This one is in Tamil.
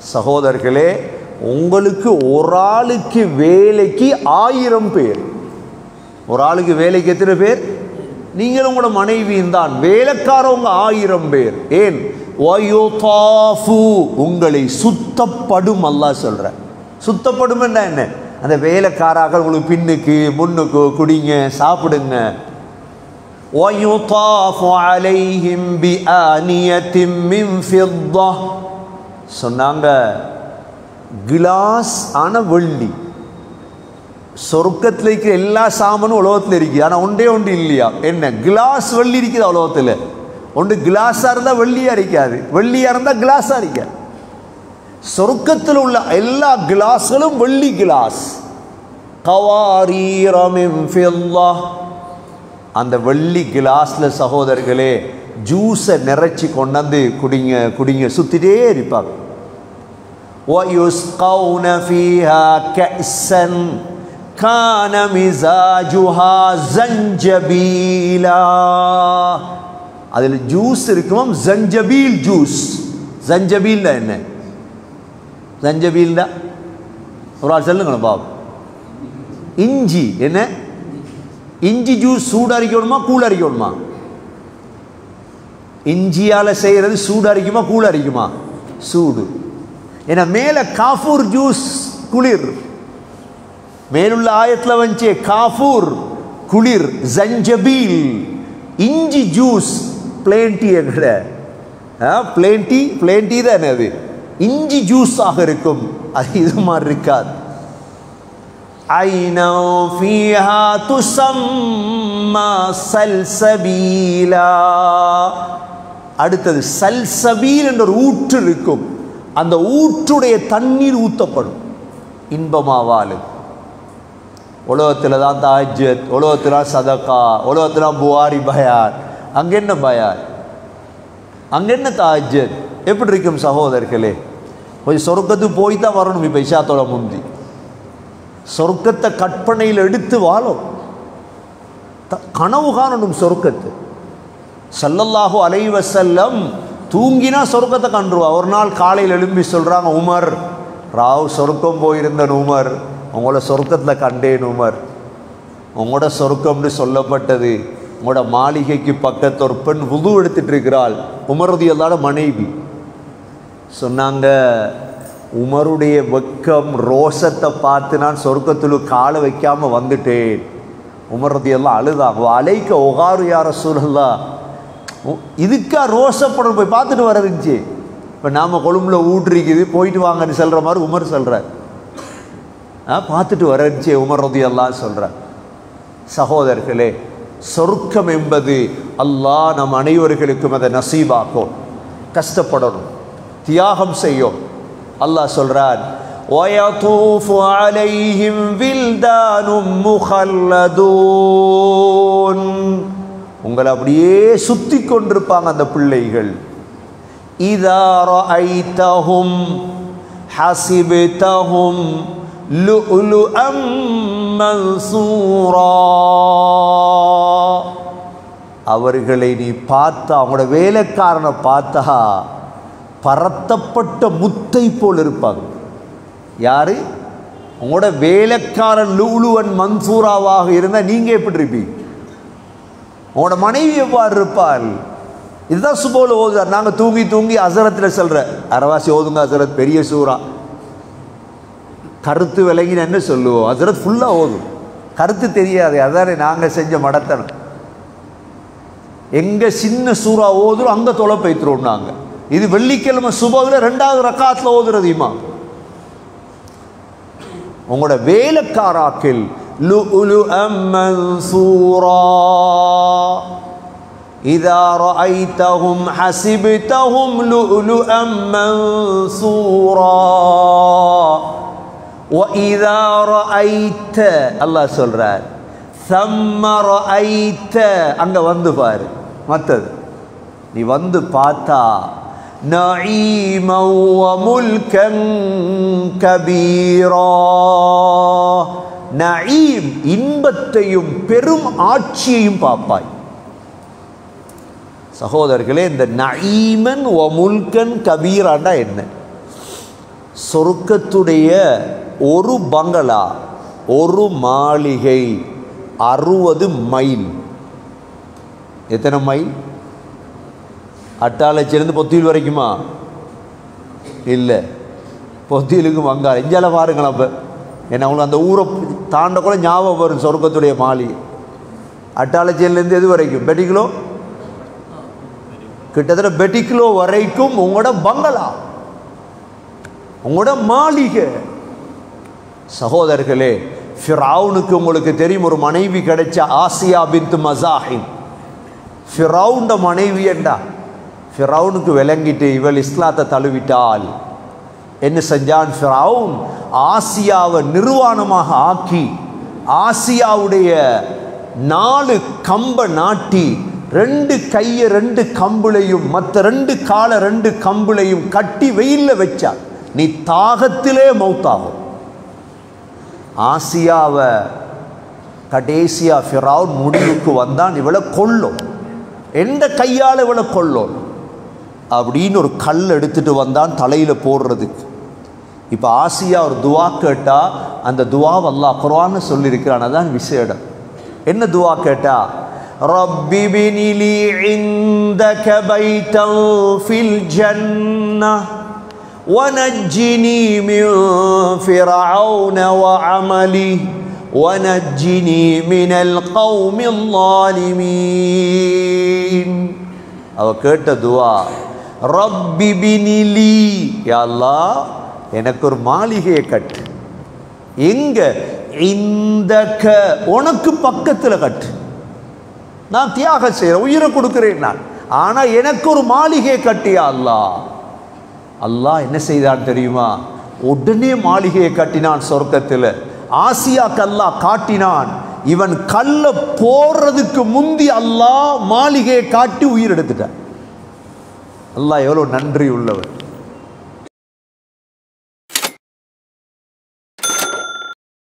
சகோதரர்களே உங்களுக்கு ஒரு ஆளுக்கு வேலைக்கு ஆயிரம் பேர் ஒரு ஆளுக்கு வேலைக்கு எத்தனை பேர் நீங்களும் உங்களோட மனைவியும் தான் வேலைக்காரவங்க ஆயிரம் பேர் ஏன் வயுதாஃபு உங்களை சுத்தப்படும் அல்லாஹ் சொல்ற சுத்தப்படும் என்ன அந்த வேலைக்காராக உங்களுக்கு பின்னுக்கு முன்னுக்கு குடிங்க சாப்பிடுங்க ويطاف عليهم بآنية من فضة சொன்னாங்க கிளாஸ் ஆன வெள்ளி சொர்க்கத்தில் இருக்கிற எல்லா சாமானும் உலகத்தில் இருக்கு ஆனால் ஒன்றே ஒன்று இல்லையா என்ன கிளாஸ் வெள்ளி இருக்குது உலகத்தில் ஒன்று கிளாஸாக இருந்தால் வெள்ளியாக இருக்காது வெள்ளியாக இருந்தால் கிளாஸாக இருக்காது சொர்க்கத்தில் உள்ள எல்லா கிளாஸ்களும் வெள்ளி கிளாஸ் கவாரீரமின் ஃபில்லா அந்த வெள்ளி கிளாஸில் சகோதரர்களே ஜூஸை நிறைச்சி கொண்டாந்து குடிங்க குடிங்க சுற்றிட்டே இருப்பாங்க ويسقون فيها كأسا كان مزاجها زنجبيلا அதில் ஜூஸ் இருக்குமாம் ஜஞ்சபீல் ஜூஸ் ஜஞ்சபீல்னா என்ன ஜஞ்சபீல்னா ஒரு ஆள் சொல்லுங்களேன் பாபு இஞ்சி என்ன இஞ்சி ஜூஸ் சூடு அரிக்கணுமா கூழ் அரிக்கணுமா இஞ்சியால் செய்கிறது சூடு அரிக்குமா கூழ் அரிக்குமா சூடு ஏன்னா மேலே காஃபூர் ஜூஸ் குளிர் மேலுள்ள ஆயத்தில் வந்துச்சு காஃபூர் குளிர் ஜஞ்சபீல் இஞ்சி ஜூஸ் பிளேன் டீ எங்கட பிளேன் டீ பிளேன் டீ தான் அது இஞ்சி ஜூஸாக இருக்கும் அது இது மாதிரி இருக்காது عينا فيها تسمى سلسبيلا அடுத்தது சல்சபீல் என்ற ஒரு ஊற்று இருக்கும் அந்த ஊற்றுடைய தண்ணீர் ஊற்றப்படும் இன்பமாவாலு உலகத்தில் தான் தாஜத் உலகத்தில் தான் சதக்கா உலகத்தில் தான் புவாரி பயார் அங்கே என்ன பயார் அங்கே என்ன தாஜத் எப்படி இருக்கும் சகோதரர்களே கொஞ்சம் சொர்க்கத்துக்கு போய் தான் வரணும் இப்போ இஷாத்தோட முந்தி சொர்க்கத்தை கற்பனையில் எடுத்து வாழும் த- கனவு காணணும் சொர்க்கத்தை சல்லல்லாஹு அலைவ செல்லம் தூங்கினா சொர்க்கத்தை கண்டுருவா ஒரு நாள் காலையில் எழும்பி சொல்கிறாங்க உமர் ராவ் சொர்க்கம் போயிருந்தேன் உமர் உங்களோட சொர்க்கத்தில் கண்டேன் உமர் உங்களோட சொர்க்கம்னு சொல்லப்பட்டது உங்களோட மாளிகைக்கு பக்கத்து ஒரு பெண் உது எடுத்துட்டு இருக்கிறாள் உமரதியல்லாட மனைவி சொன்னாங்க உமருடைய வெக்கம் ரோஷத்தை பார்த்து நான் சொர்க்கத்தில் காலை வைக்காம வந்துட்டேன் உமரதி எல்லாம் அழுதாங்க அலைக்க ஒகாரு யார சூழல்லா இதுக்கா ரோஷப்படம் போய் பார்த்துட்டு வர இருந்துச்சு இப்போ நாம் கொழும்புல ஊற்றிக்குது போயிட்டு வாங்கன்னு சொல்கிற மாதிரி உமர் சொல்கிறார் ஆ பார்த்துட்டு வர இருந்துச்சு உமர் ரதி எல்லாம் சொல்கிறார் சகோதரர்களே சொர்க்கம் என்பது அல்லாஹ் நம் அனைவர்களுக்கும் அதை நசீபாக்கும் கஷ்டப்படணும் தியாகம் செய்யும் அல்லாஹ் சொல்றான் ويطوف عليهم ولدان مخلدون உங்களை அப்படியே சுத்தி கொண்டிருப்பாங்க அந்த பிள்ளைகள் இதா ரஅய்தஹும் ஹசிப்தஹும் லுஅலுஅம் மன்சூரா அவர்களை நீ பார்த்தா அவங்களோட வேலைக்காரனை பார்த்தா பரத்தப்பட்ட முத்தை போல் இருப்பாங்க யாரு உங்களோட வேலைக்காரன் லூலுவன் மன்சூராவாக இருந்தால் நீங்க எப்படி இருப்பீங்க உங்களோட மனைவி எவ்வாறு இருப்பாள் இதுதான் சுபோல ஓதுறார் நாங்கள் தூங்கி தூங்கி அசரத்தில் சொல்ற அரவாசி ஓதுங்க அசரத் பெரிய சூறா கருத்து விளங்கின என்ன சொல்லுவோம் அசரத் ஃபுல்லாக ஓதும் கருத்து தெரியாது அதானே நாங்கள் செஞ்ச மடத்தனம் எங்க சின்ன சூறா ஓதுறோம் அங்க தொலை பைத்துறோம் நாங்க இது வெள்ளிக்கிழமை சுபவில் ரெண்டாவது ரக்காத்துல ஓதுறது இமாம் உங்களோட வேலைக்காராக்கில் لؤلؤا منثورا إذا رأيتهم حسبتهم لؤلؤا منثورا وإذا رأيت الله சொல்றார் ثم رأيت அங்க வந்து பாரு மத்தது நீ வந்து பார்த்தா نعيما وملكا كبيرا நயீம் இன்பத்தையும் பெரும் ஆட்சியையும் பார்ப்பாய் சகோதரர்களே இந்த நயீமன் ஒ முல்கன் கபீராண்டா என்ன சொர்க்கத்துடைய ஒரு பங்களா ஒரு மாளிகை அறுபது மைல் எத்தனை மைல் அட்டாளச்சிலேருந்து பொத்தியில் வரைக்குமா இல்லை பொத்தியிலுக்கு வங்காளம் இஞ்சால பாருங்களேன் அப்போ ஏன்னா உங்களுக்கு அந்த ஊரை தாண்ட கூட ஞாபகம் வரும் சொர்க்கத்துடைய மாளிகை அட்டாளச்சியிலேருந்து எது வரைக்கும் பெட்டிக்கிலோ கிட்டத்தட்ட பெட்டிக்கிலோ வரைக்கும் உங்களோட பங்களா உங்களோட மாளிகை சகோதரர்களே ஃபிரவுனுக்கு உங்களுக்கு தெரியும் ஒரு மனைவி கிடைச்ச ஆசியா பின்த் மசாஹின் ஃபிரவுண்ட மனைவி என்றா ஃபிரவுனுக்கு விளங்கிட்டு இவள் இஸ்லாத்தை தழுவிட்டால் என்ன செஞ்சான் ஃபிரவுன் ஆசியாவை நிர்வாணமாக ஆக்கி ஆசியாவுடைய நாலு கம்பை நாட்டி ரெண்டு கையை ரெண்டு கம்புளையும் மற்ற ரெண்டு காலை ரெண்டு கம்புளையும் கட்டி வெயிலில் வச்சா நீ தாகத்திலே மௌத்தாகும் ஆசியாவை கடைசியா ஃபிரவுன் முடிவுக்கு வந்தான் இவளை கொல்லும் எந்த கையால் இவளை கொல்லும் அப்படின்னு ஒரு கல் எடுத்துட்டு வந்தான் தலையில் போடுறதுக்கு இப்போ ஆசியா ஒரு துவா கேட்டா அந்த துவா அல்லாஹ் குர்ஆன்னு சொல்லியிருக்கிறான் அதான் விசேடம் என்ன துவா கேட்டா ரப்பி பினிலி இந்தக பைத்தல் ஃபில் ஜன்னah ونجني من فرعون وعمله ونجني من القوم الظالمين அவ கேட்ட துவா ரப்பி பினிலி யா அல்லாஹ் எனக்கு ஒரு மாளிகையை கட்டு எங்க இந்த உனக்கு பக்கத்துல கட்டு நான் தியாகம் செய்கிறேன் உயிரை கொடுக்கிறேன் நான் ஆனா எனக்கு ஒரு மாளிகையை கட்டியா அல்லாஹ் அல்லாஹ் என்ன செய்தான் தெரியுமா உடனே மாளிகையை கட்டினான் சொர்க்கத்தில் ஆசியா கல்லா காட்டினான் இவன் கல்ல போடுறதுக்கு முந்தி அல்லாஹ் மாளிகையை காட்டி உயிர் எடுத்துட்டான் அல்லாஹ் எவ்வளோ நன்றி உள்ளவன்